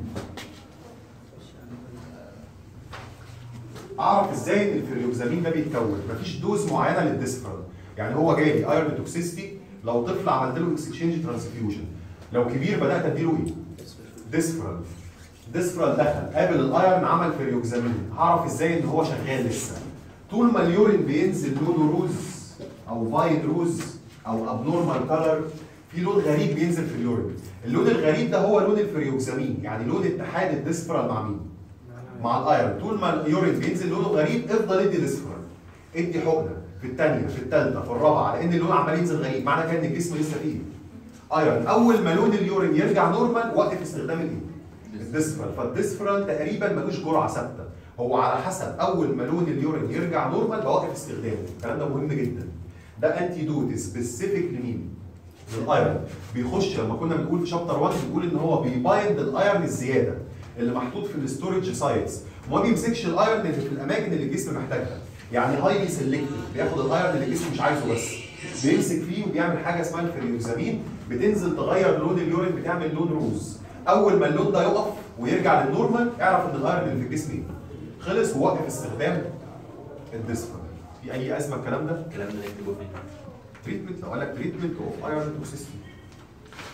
اعرف ازاي ان الفيريوكسامين ده بيتكون مفيش دوز معينه للديسفرال يعني هو جاي لي ايرن توكسيستي لو طفل عملت له اكسشينج ترانسفيوجن لو كبير بدات اديله ايه؟ ديسفرال ديسفرال دخل قابل الايرن عمل فيريوكسامين هعرف ازاي ان هو شغال لسه طول ما اليورين بينزل لونه روز او فاين روز او ابنورمال كلر في لون غريب بينزل في اليورين اللون الغريب ده هو لون الفريوكسامين يعني لون اتحاد الديسفرال مع مين مع الايرون طول ما اليورين بينزل لونه غريب افضل ادي ديسفرال ادي حقنه في الثانيه في الثالثه في الرابعه لان اللون عمال ينزل غريب معنى كده ان الجسم لسه فيه ايرون اول ما لون اليورين يرجع نورمال وقف استخدام الايه الديسفرال فالديسفرال تقريبا ملوش جرعه ثابته هو على حسب اول ما لون اليورين يرجع نورمال بوقف استخدامه الكلام ده مهم جدا ده انتي دوت سبيسيفيك لمين للايرون بيخش لما كنا بنقول في شابتر 1 بنقول ان هو بيبايند الايرون الزياده اللي محطوط في الاستورج سايتس وما بيمسكش الايرون اللي في الاماكن اللي الجسم محتاجها يعني هايلي سيلكتيف بياخد الايرون اللي الجسم مش عايزه بس بيمسك فيه وبيعمل حاجه اسمها الفريوزامين بتنزل تغير لون اليورين بتعمل لون روز اول ما اللون ده يقف ويرجع للنورمال اعرف ان الايرون اللي في الجسم ايه خلص ووقف استخدام الديسفر في اي ازمه الكلام ده الكلام ده نكتبه فين؟ تريتمنت لو قال لك تريتمنت اوف ايرون توكسيستي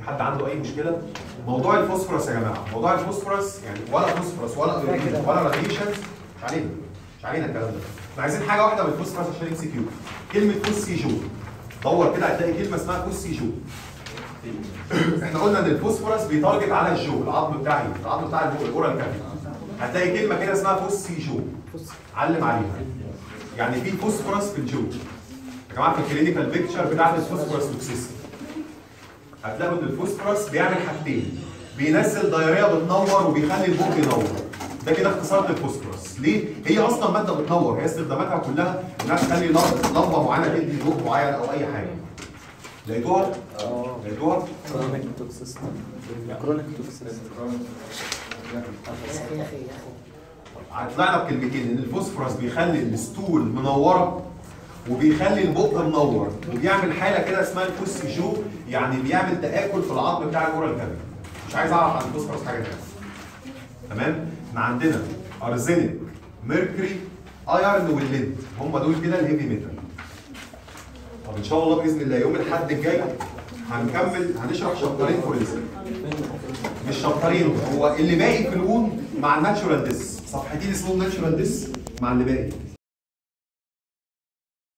في حد عنده اي مشكله موضوع الفوسفورس يا جماعه موضوع الفوسفورس يعني ولا فوسفورس ولا ايودين ولا راديشنز مش علينا مش علينا الكلام ده احنا عايزين حاجه واحده من الفوسفورس عشان ام سي كيو كلمه فوسيجو دور كده هتلاقي كلمه اسمها فوسيجو احنا قلنا ان الفوسفورس بيتارجت على الجو العظم بتاعي العظم بتاع البق الاورال كافي هتلاقي كلمه كده اسمها فوسيجو علم عليها يعني في فوسفورس في الجو يا جماعه في الكلينيكال بيكتشر بتاعت الفوسفورس توكسيسيتي هتلاقوا ان الفوسفورس بيعمل حاجتين بينزل دايريه بتنور وبيخلي البق ينور ده كده اختصار للفوسفورس ليه؟ هي اصلا ماده بتنور هي استخداماتها كلها انها تخلي لمبه لمبة معينه تدي ضوء معين او اي حاجه لقيتوها؟ لقيتوها؟ كرونيك توكسيستي كرونيك توكسيستي يا اخي يا اخي يا اخي هطلعنا بكلمتين ان الفوسفورس بيخلي الستول منوره وبيخلي البق منور وبيعمل حاله كده اسمها الفوسيجو يعني بيعمل تاكل في العظم بتاع الاورال كافيتي مش عايز اعرف عن الفوسفورس حاجه تانيه تمام احنا عندنا ارزينيك ميركوري ايرن والليد هم دول كده الهيفي ميتال طب ان شاء الله باذن الله يوم الاحد الجاي هنكمل هنشرح شابترين فورنسيك مش شابترين هو اللي باقي في الون مع الناتشورال ديس صفحتين اسمهم ناتشورال ديس مع اللي باقي